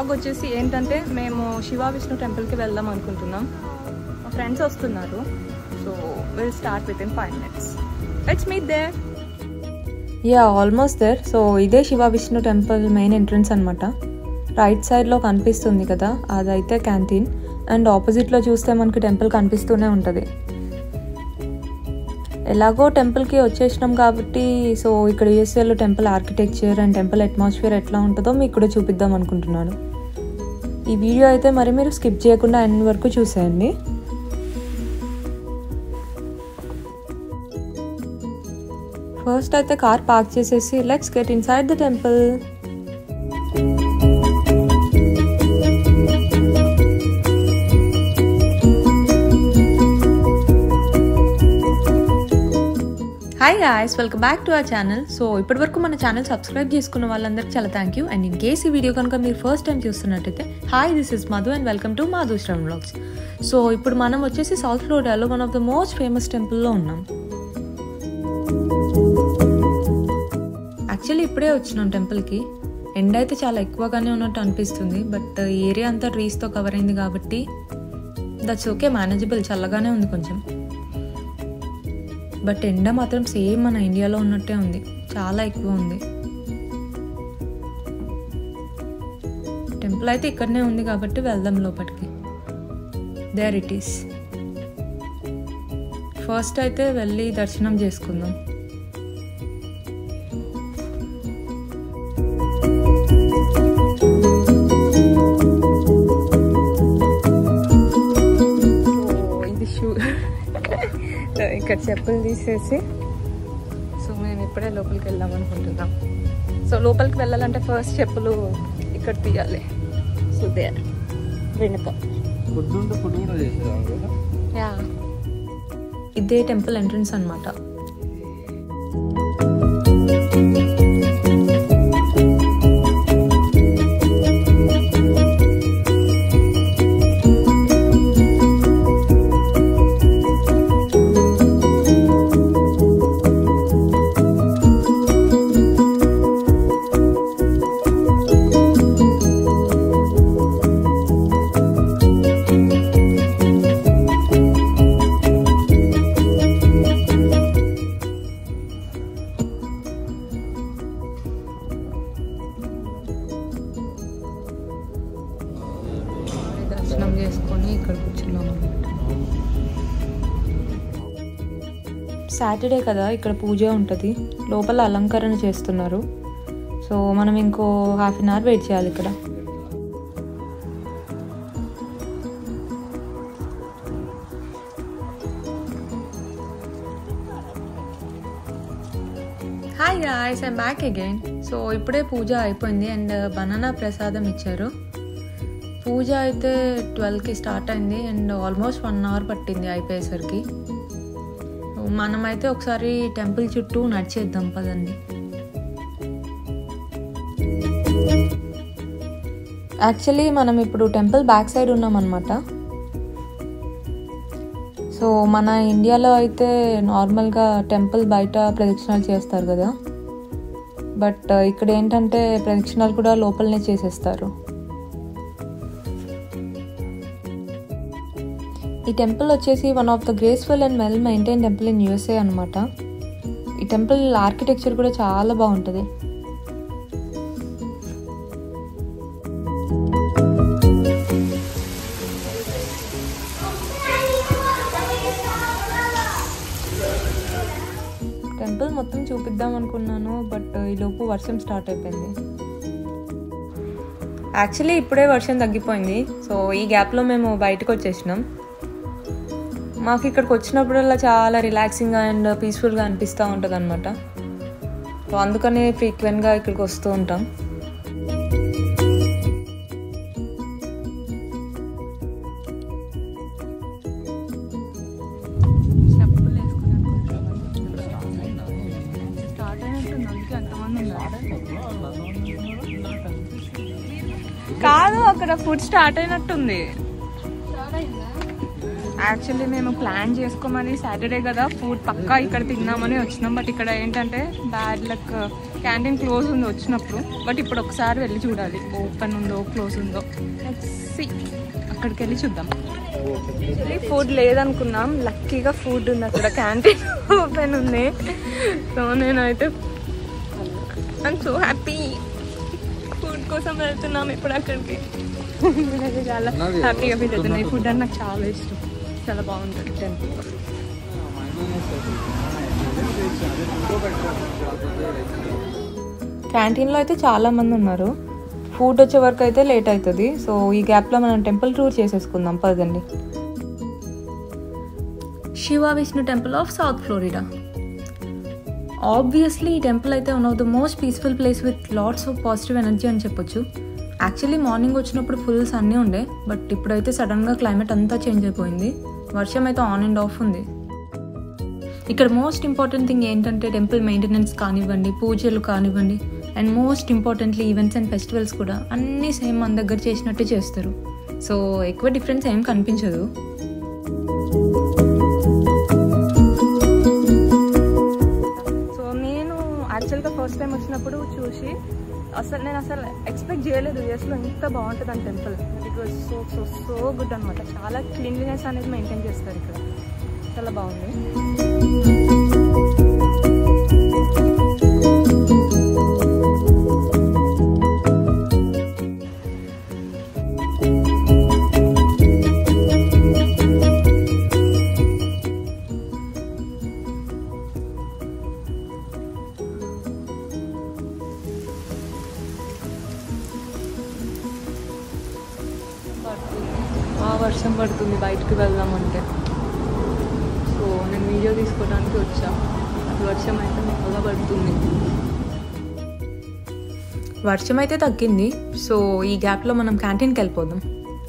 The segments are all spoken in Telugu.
వ్లాగ్ వచ్చేసి ఏంటంటే మేము శివ విష్ణు టెంపుల్కి వెళ్దాం అనుకుంటున్నాం మా ఫ్రెండ్స్ వస్తున్నారు so will start with in five minutes let's meet there yeah almost there so ఇదే Shiva Vishnu temple main entrance అనమాట రైట్ సైడ్లో కనిపిస్తుంది కదా అదైతే క్యాంటీన్ అండ్ ఆపోజిట్లో చూస్తే మనకి టెంపుల్ కనిపిస్తూనే ఉంటుంది ఎలాగో టెంపుల్కి వచ్చేసినాం కాబట్టి సో ఇక్కడ యూఎస్ఏలో temple architecture and temple atmosphere ఎట్లా ఉంటుందో మీకు కూడా చూపిద్దాం అనుకుంటున్నాను ఈ వీడియో అయితే మరి మీరు స్కిప్ చేయకుండా ఎండ్ వరకు చూసేయండి ఫస్ట్ అయితే కార్ పార్క్ చేసేసి let's get inside the temple hi guys welcome back to our channel so ఇప్పటివరకు మన ఛానల్ సబ్స్క్రైబ్ చేసుకున్న వాళ్ళందరికీ చాలా thank you and in case ఈ వీడియో కనుక మీరు ఫస్ట్ టైం చూస్తున్నట్టయితే hi this is Madhu and welcome to Madhu Shravan vlogs so ఇప్పుడు మనం వచ్చేసి సౌత్ ఫ్లోరిడాలో one of the most famous టెంపుల్లో ఉన్నాం యాక్చువల్లీ ఇప్పుడే వచ్చినాం టెంపుల్కి ఎండ అయితే చాలా ఎక్కువగానే ఉన్నట్టు అనిపిస్తుంది బట్ ఏరియా అంతా ట్రీస్తో కవర్ అయింది కాబట్టి దట్స్ ఓకే మేనేజబుల్ చల్లగానే ఉంది కొంచెం బట్ ఎండ మాత్రం సేమ్ మన ఇండియాలో ఉన్నట్టే ఉంది చాలా ఎక్కువ ఉంది టెంపుల్ అయితే ఇక్కడనే ఉంది కాబట్టి వెళ్దాం లోపలికి దేర్ ఇట్ ఈస్ ఫస్ట్ అయితే వెళ్ళి దర్శనం చేసుకుందాం ఇది షూ ఇక్కడ చెప్పులు తీసేసి సో మేము ఇప్పుడే లోపలికి వెళ్దాం అనుకుంటున్నాం సో లోపలికి వెళ్ళాలంటే ఫస్ట్ చెప్పులు ఇక్కడ తీయాలి సో దే వెనుక ఫుడ్ ఉంటే ఫుడ్ కూడా చేసేదాం కదా యా ఇదే టెంపుల్ ఎంట్రన్స్ అనమాట దర్శనం చేసుకొని ఇక్కడ కూర్చున్నాం అనమాట సాటర్డే కదా ఇక్కడ పూజ ఉంటుంది లోపల అలంకరణ చేస్తున్నారు సో మనం ఇంకో హాఫ్ అన్ అవర్ వెయిట్ చేయాలి ఇక్కడ hi guys I'm back again so ఇప్పుడే పూజ అయిపోయింది అండ్ బనానా ప్రసాదం ఇచ్చారు పూజ అయితే ట్వెల్వ్కి స్టార్ట్ అయింది అండ్ ఆల్మోస్ట్ వన్ అవర్ పట్టింది అయిపోయేసరికి మనమైతే ఒకసారి టెంపుల్ చుట్టూ నడిచేద్దాం పదండి యాక్చువల్లీ మనం ఇప్పుడు టెంపుల్ బ్యాక్ సైడ్ ఉన్నాం అనమాట సో మన ఇండియాలో అయితే నార్మల్గా టెంపుల్ బయట ప్రదక్షిణాలు చేస్తారు కదా బట్ ఇక్కడ ఏంటంటే ప్రదక్షిణాలు కూడా లోపలనే చేసేస్తారు ఈ టెంపుల్ వచ్చేసి one of the graceful and well maintain temple in USA అనమాట ఈ టెంపుల్ ఆర్కిటెక్చర్ కూడా చాలా బాగుంటుంది టెంపుల్ మొత్తం చూపిద్దాం అనుకున్నాను బట్ ఈలోపు వర్షం స్టార్ట్ అయిపోయింది యాక్చువల్లీ ఇప్పుడే వర్షం తగ్గిపోయింది సో ఈ గ్యాప్లో మేము బయటకు వచ్చేసినాం మాకు ఇక్కడికి వచ్చినప్పుడల్లా చాలా రిలాక్సింగ్గా అండ్ పీస్ఫుల్గా అనిపిస్తూ ఉంటుంది అనమాట సో అందుకనే ఫ్రీక్వెంట్గా ఇక్కడికి వస్తూ ఉంటాం స్టార్ట్ అయినట్టుంది అందుకే అంతమంది కాదు అక్కడ ఫుడ్ స్టార్ట్ అయినట్టుంది యాక్చువల్లీ మేము ప్లాన్ చేసుకోమని సాటర్డే కదా ఫుడ్ పక్కా ఇక్కడ తిన్నామని వచ్చినాం బట్ ఇక్కడ ఏంటంటే బ్యాడ్ లక్ క్యాంటీన్ క్లోజ్ ఉంది వచ్చినప్పుడు బట్ ఇప్పుడు ఒకసారి వెళ్ళి చూడాలి ఓపెన్ ఉందో క్లోజ్ ఉందో సి అక్కడికి వెళ్ళి చూద్దాం యాక్చువల్లీ ఫుడ్ లేదనుకున్నాం లక్కీగా ఫుడ్ ఉంది అక్కడ క్యాంటీన్ ఓపెన్ ఉంది సో నేనైతే ఐమ్ సో హ్యాపీ ఫుడ్ కోసం వెళ్తున్నాం ఇప్పుడు అక్కడికి నేనైతే చాలా హ్యాపీగా ఫీల్ అవుతున్నాయి ఫుడ్ అంటే నాకు చాలా ఇష్టం చాలా బాగుంటుంది టెంపుల్ క్యాంటీన్లో అయితే చాలా మంది ఉన్నారు ఫుడ్ వచ్చే వరకు అయితే లేట్ అవుతుంది సో ఈ గ్యాప్లో మనం టెంపుల్ టూర్ చేసేసుకుందాం పదండి Shiva Vishnu temple of south Florida obviously ఈ టెంపుల్ అయితే one of the most peaceful place with lots of positive energy అని చెప్పొచ్చు యాక్చువల్లీ మార్నింగ్ వచ్చినప్పుడు ఫుల్ సన్నీ ఉండే బట్ ఇప్పుడైతే సడన్గా క్లైమేట్ అంతా చేంజ్ అయిపోయింది వర్షం అయితే ఆన్ అండ్ ఆఫ్ ఉంది ఇక్కడ మోస్ట్ ఇంపార్టెంట్ థింగ్ ఏంటంటే టెంపుల్ మెయింటెనెన్స్ కానివ్వండి పూజలు కానివ్వండి and most importantly events and festivals కూడా అన్నీ సేమ్ మన దగ్గర చేసినట్టే చేస్తారు సో ఎక్కువ డిఫరెన్స్ ఏం కనిపించదు సో నేను యాక్చువల్గా ఫస్ట్ టైం వచ్చినప్పుడు చూసి అసలు నేను అసలు ఎక్స్పెక్ట్ చేయలేదు యూఎస్లో ఇంత బాగుంటుంది అని temple it was so so so good అనమాట చాలా క్లీన్లీనెస్ అనేది మెయింటైన్ చేస్తారు ఇక్కడ చాలా బాగుంది ఆ వర్షం పడుతుంది బయటికి వెళ్దామంటే సో నేను వీడియో తీసుకోవడానికి వచ్చా అది వర్షం అయితే బాగా పడుతుంది వర్షం అయితే తగ్గింది సో ఈ గ్యాప్లో మనం క్యాంటీన్కి వెళ్ళిపోదాం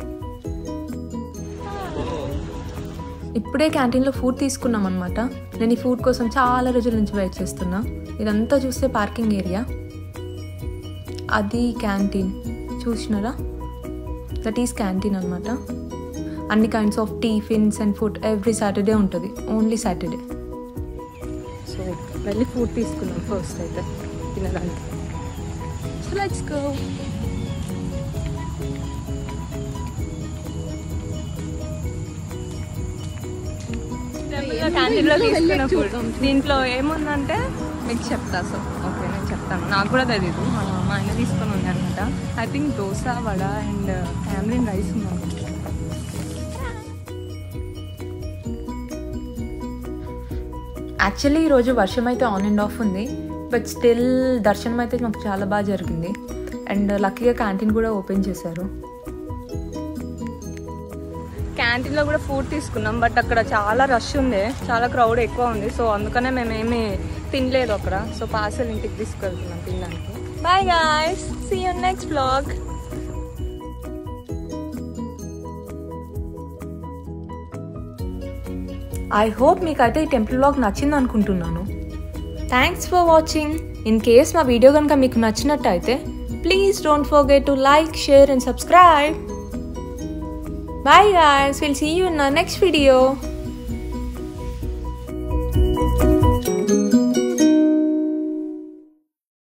ఇప్పుడే క్యాంటీన్లో ఫుడ్ తీసుకున్నాం అనమాట నేను ఈ ఫుడ్ కోసం చాలా రోజుల నుంచి వెయిట్ చేస్తున్నా ఇదంతా చూస్తే పార్కింగ్ ఏరియా అది క్యాంటీన్ చూసినారా దట్ ఈస్ క్యాంటీన్ అనమాట అన్ని kinds of tiffins and food every Saturday ఉంటుంది ఓన్లీ సాటర్డే సో వెళ్ళి ఫుడ్ తీసుకున్నాం ఫస్ట్ అయితే తినడానికి సో లెట్స్ గో క్యాంటీన్లో తీసుకున్న ఫుడ్ దీంట్లో ఏముందంటే మీకు చెప్తా సో ఓకే నేను చెప్తాను నాకు కూడా తెలీదు మా మా ఆయన తీసుకొని ఉంది అనమాట I think dosa vada and family rice ఉంది యాక్చువల్లీ ఈరోజు వర్షం అయితే ఆన్ అండ్ ఆఫ్ ఉంది బట్ స్టిల్ దర్శనం అయితే మాకు చాలా బాగా జరిగింది అండ్ లక్కీగా క్యాంటీన్ కూడా ఓపెన్ చేశారు క్యాంటీన్లో కూడా ఫుడ్ తీసుకున్నాం బట్ అక్కడ చాలా రష్ ఉంది చాలా క్రౌడ్ ఎక్కువ ఉంది సో అందుకనే మేమేమి తినలేదు అక్కడ సో పార్సల్ ఇంటికి తీసుకెళ్తున్నాం తినడానికి bye guys see you next vlog I hope మీకైతే ఈ టెంపుల్ బ్లాగ్ నచ్చింది అనుకుంటున్నాను thanks for watching in case మా వీడియో కనుక మీకు నచ్చినట్టయితే please don't forget to like share and subscribe Bye guys, we'll see you in our next video.